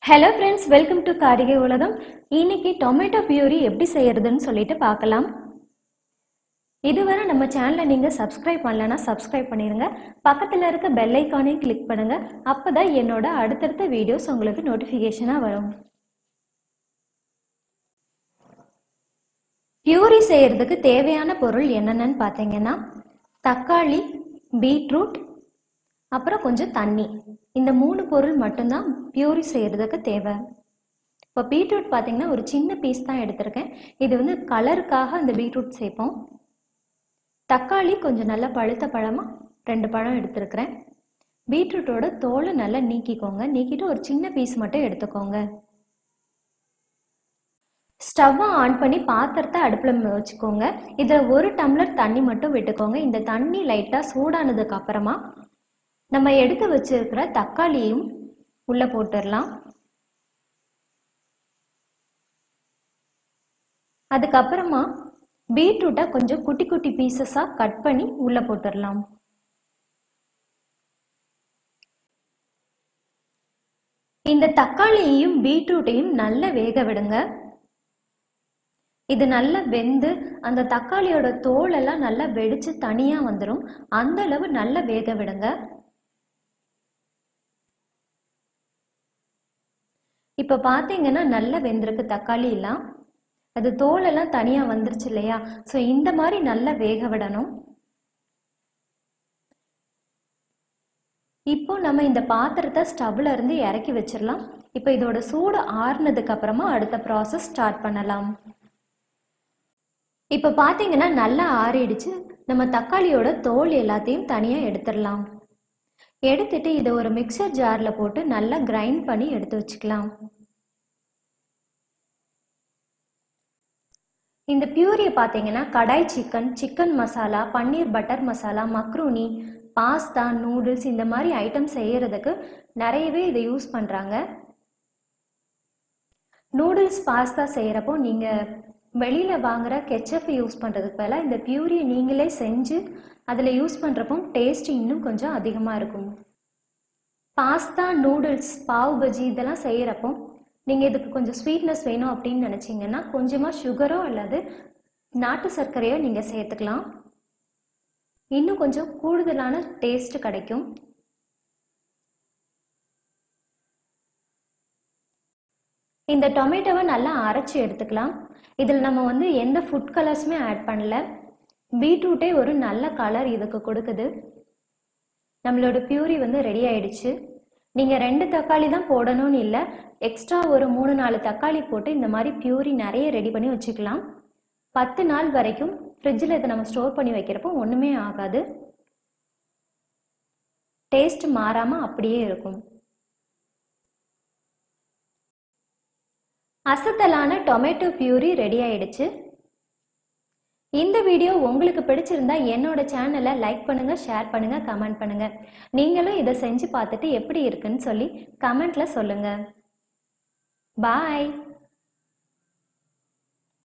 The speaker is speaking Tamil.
ஹலோ ஃப்ரெண்ட்ஸ் வெல்கம் டு காரிகை உலகம் இன்னைக்கு டொமேட்டோ பியூரி எப்படி செய்யறதுன்னு சொல்லிட்டு பார்க்கலாம் இதுவரை நம்ம சேனலை நீங்கள் சப்ஸ்கிரைப் பண்ணலன்னா சப்ஸ்கிரைப் பண்ணிடுங்க பக்கத்தில் இருக்க பெல் ஐக்கானையும் கிளிக் பண்ணுங்க அப்போ தான் என்னோட அடுத்தடுத்த வீடியோஸ் உங்களுக்கு நோட்டிஃபிகேஷனாக வரும் பியூரி செய்யறதுக்கு தேவையான பொருள் என்னென்னு பார்த்தீங்கன்னா தக்காளி பீட்ரூட் அப்புறம் கொஞ்சம் தண்ணி இந்த மூணு பொருள் மட்டும்தான் பியூரி செய்கிறதுக்கு தேவை இப்போ பீட்ரூட் பார்த்தீங்கன்னா ஒரு சின்ன பீஸ் தான் எடுத்திருக்கேன் இது வந்து கலருக்காக அந்த பீட்ரூட் சேர்ப்போம் தக்காளி கொஞ்சம் நல்லா பழுத்த பழமாக ரெண்டு பழம் எடுத்திருக்கிறேன் பீட்ரூட்டோட தோலை நல்லா நீக்கிக்கோங்க நீக்கிட்டு ஒரு சின்ன பீஸ் மட்டும் எடுத்துக்கோங்க ஸ்டவ்வை ஆன் பண்ணி பாத்திரத்தை அடுப்பில் வச்சுக்கோங்க இதில் ஒரு டம்ளர் தண்ணி மட்டும் விட்டுக்கோங்க இந்த தண்ணி லைட்டாக சூடானதுக்கு அப்புறமா நம்ம எடுத்து வச்சிருக்கிற தக்காளியும் உள்ள போட்டுடலாம் அதுக்கப்புறமா பீட்ரூட்டை கொஞ்சம் குட்டி குட்டி பீசஸாக கட் பண்ணி உள்ள போட்டுடலாம் இந்த தக்காளியையும் பீட்ரூட்டையும் நல்லா வேக விடுங்க இது நல்லா வெந்து அந்த தக்காளியோட தோலெல்லாம் நல்லா வெடிச்சு தனியாக வந்துடும் அந்த அளவு நல்லா வேக விடுங்க இப்போ பார்த்தீங்கன்னா நல்லா வெந்திருக்கு தக்காளி எல்லாம் அது தோலெல்லாம் தனியாக வந்துருச்சு இல்லையா ஸோ இந்த மாதிரி நல்லா வேக விடணும் இப்போ நம்ம இந்த பாத்திரத்தை ஸ்டவ்ல இருந்து இறக்கி வச்சிடலாம் இப்போ இதோட சூடு ஆறுனதுக்கு அப்புறமா அடுத்த ப்ராசஸ் ஸ்டார்ட் பண்ணலாம் இப்போ பார்த்தீங்கன்னா நல்லா ஆறிடுச்சு நம்ம தக்காளியோட தோல் எல்லாத்தையும் தனியாக எடுத்துடலாம் எடுத்துட்டு இதை ஒரு மிக்சர் ஜாரில் போட்டு நல்லா கிரைண்ட் பண்ணி எடுத்து வச்சுக்கலாம் இந்த பியூரியை பார்த்தீங்கன்னா kadai chicken chicken masala paneer butter masala macaroni pasta noodles இந்த மாதிரி ஐட்டம் செய்யறதுக்கு நிறையவே இதை யூஸ் பண்ணுறாங்க நூடுல்ஸ் பாஸ்தா செய்கிறப்போ நீங்கள் வெளியில் வாங்குகிற கெச்சப் யூஸ் பண்ணுறதுக்கு பதிலாக இந்த பியூரியை நீங்களே செஞ்சு அதில் யூஸ் பண்ணுறப்போ டேஸ்ட் இன்னும் கொஞ்சம் அதிகமாக இருக்கும் பாஸ்தா நூடுல்ஸ் பாவ் பஜ்ஜி இதெல்லாம் செய்கிறப்போ நீங்கள் இதுக்கு கொஞ்சம் ஸ்வீட்னஸ் வேணும் அப்படின்னு நினச்சிங்கன்னா கொஞ்சமாக சுகரோ அல்லது நாட்டு சர்க்கரையோ நீங்கள் சேர்த்துக்கலாம் இன்னும் கொஞ்சம் கூடுதலான டேஸ்ட் கிடைக்கும் இந்த டொமேட்டோவை நல்லா அரைச்சி எடுத்துக்கலாம் இதில் நம்ம வந்து எந்த ஃபுட் கலர்ஸுமே ஆட் பண்ணல பீட்ரூட்டே ஒரு நல்ல கலர் இதுக்கு கொடுக்குது நம்மளோட பியூரி வந்து ரெடி ஆயிடுச்சு நீங்கள் ரெண்டு தக்காளி தான் போடணும்னு இல்லை எக்ஸ்ட்ரா ஒரு மூணு நாலு தக்காளி போட்டு இந்த மாதிரி பியூரி நிறைய ரெடி பண்ணி வச்சுக்கலாம் பத்து நாள் வரைக்கும் ஃப்ரிட்ஜில் இதை நம்ம ஸ்டோர் பண்ணி வைக்கிறப்போ ஒன்றுமே ஆகாது டேஸ்ட் மாறாமல் அப்படியே இருக்கும் அசத்தலான டொமேட்டோ பியூரி ரெடி ஆயிடுச்சு இந்த வீடியோ உங்களுக்கு பிடிச்சிருந்தா என்னோட சேனலை லைக் பண்ணுங்க ஷேர் பண்ணுங்க கமெண்ட் பண்ணுங்க நீங்களும் இதை செஞ்சு பார்த்துட்டு எப்படி இருக்குன்னு சொல்லி கமெண்ட்ல சொல்லுங்க பாய்